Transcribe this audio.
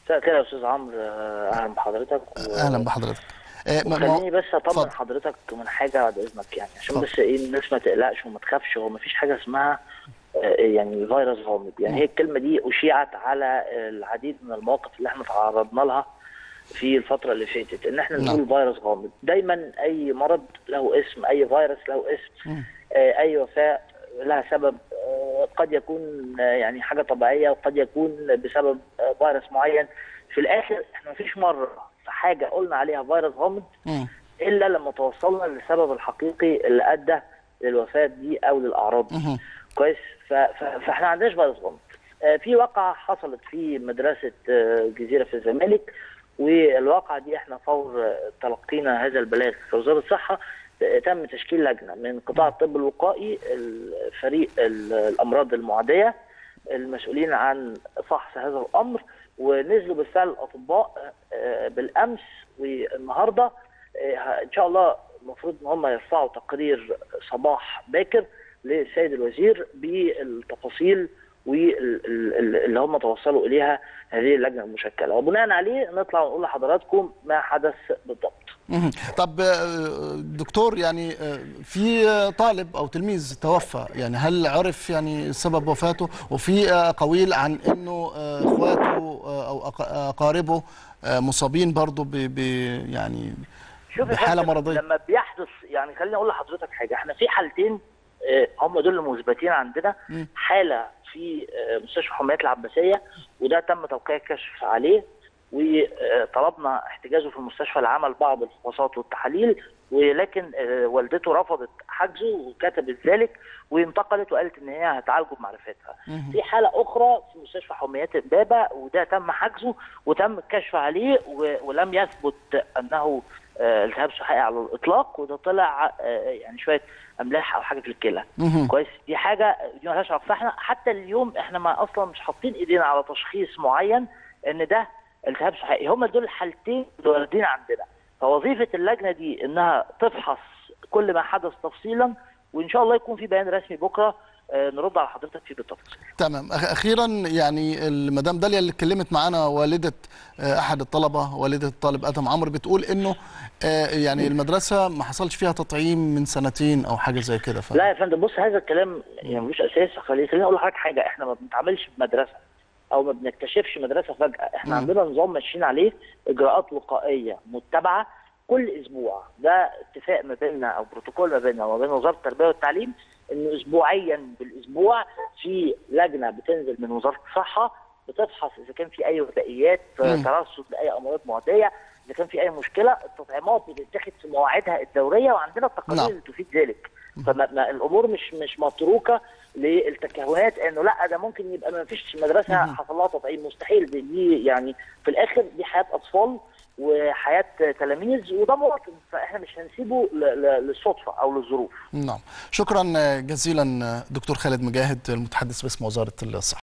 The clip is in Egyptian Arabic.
مساء الخير يا استاذ عمرو آه، اهلا بحضرتك و- اهلا بحضرتك آه، ما- ما- خليني بس اطمن اتفضل. حضرتك من حاجه بعد اذنك يعني عشان اتفضل. بس ايه الناس ما تقلقش وما تخافش هو ما فيش حاجه اسمها آه، يعني فيروس غامض يعني هي الكلمه دي اشيعت على العديد من المواقف اللي احنا تعرضنا لها في الفترة اللي فاتت ان احنا نعم. نقول فيروس غامض دايما اي مرض له اسم اي فيروس له اسم مم. آه، اي وفاة لها سبب آه، قد يكون آه، يعني حاجة طبيعية وقد يكون بسبب آه، فيروس معين في الاخر احنا مفيش مرة في حاجة قلنا عليها فيروس غامض مم. الا لما توصلنا للسبب الحقيقي اللي ادى للوفاه دي او للاعراض دي مهم. كويس ف- ف- فاحنا ما عندناش فيروس غامض آه، في واقعه حصلت في مدرسه آه، جزيره في الزمالك والواقعه دي احنا فور آه، تلقينا هذا البلاغ في وزاره الصحه آه، تم تشكيل لجنه من قطاع الطب الوقائي الفريق ال- الامراض المعديه المسؤولين عن فحص هذا الامر ونزلوا بالفعل الاطباء آه، بالامس والنهارده آه، ان شاء الله المفروض ان هم يرفعوا تقرير صباح باكر للسيد الوزير بالتفاصيل واللي هم توصلوا اليها هذه اللجنه المشكله وبناء عليه نطلع ونقول لحضراتكم ما حدث بالضبط. مهم. طب آه، دكتور يعني آه، في آه، طالب او تلميذ توفى يعني هل عرف يعني سبب وفاته وفي آه، اقاويل عن انه آه، اخواته آه، او أق- اقاربه آه، مصابين برضه ب ب- يعني شوف يا بحالة فندم، مرضية. لما بيحدث يعني خليني اقول لحضرتك حاجه احنا في حالتين آه، هم دول المثبتين عندنا مم. حاله في آه، مستشفى حميات العباسيه وده تم توقيع الكشف عليه وطلبنا احتجازه في المستشفى لعمل بعض الفحوصات والتحاليل ولكن آه، والدته رفضت حجزه وكتبت ذلك وانتقلت وقالت ان هي هتعالجه بمعرفتها. مهم. في حاله اخرى في مستشفى حميات امبابه وده تم حجزه وتم الكشف عليه و- ولم يثبت انه آه، التهاب صحي على الاطلاق وده طلع آه، يعني شويه املاح او حاجه في الكلى مهم. كويس دي حاجه دي مالهاش علاقه فاحنا حتى اليوم احنا ما اصلا مش حاطين ايدينا على تشخيص معين ان ده التهاب صحي هم دول الحالتين اللي واردين عندنا فوظيفه اللجنه دي انها تفحص كل ما حدث تفصيلا وان شاء الله يكون في بيان رسمي بكره آه، نرد على حضرتك فيه بالتفصيل تمام أخ- اخيرا يعني المدام داليا اللي اتكلمت معانا والده آه، احد الطلبه والده الطالب ادم عمرو بتقول انه آه، يعني المدرسه ما حصلش فيها تطعيم من سنتين او حاجه زي كده ف... لا يا فندم بص هذا الكلام يعني ملوش اساس خليني خليني اقول لحضرتك حاجه احنا ما بنتعاملش بمدرسه او ما بنكتشفش مدرسه فجاه احنا مم. عندنا نظام ماشيين عليه اجراءات وقائيه متبعه كل اسبوع ده اتفاق ما بيننا او بروتوكول ما بيننا وما بين وزاره التربيه والتعليم انه اسبوعيا بالاسبوع في لجنه بتنزل من وزاره الصحه بتفحص اذا كان في اي وبائيات مم. ترصد لاي امراض معديه اذا كان في اي مشكله التطعيمات بتتاخد في مواعيدها الدوريه وعندنا التقارير نعم. اللي تفيد ذلك فالامور مش مش متروكه للتكهنات انه لا ده ممكن يبقى ما فيش مدرسه مهم. حصل لها تطعيم مستحيل دي, دي يعني في الاخر دي حياه اطفال وحياه تلاميذ وده مواطن فاحنا مش هنسيبه ل- ل- للصدفه او للظروف نعم شكرا جزيلا دكتور خالد مجاهد المتحدث باسم وزاره الصحه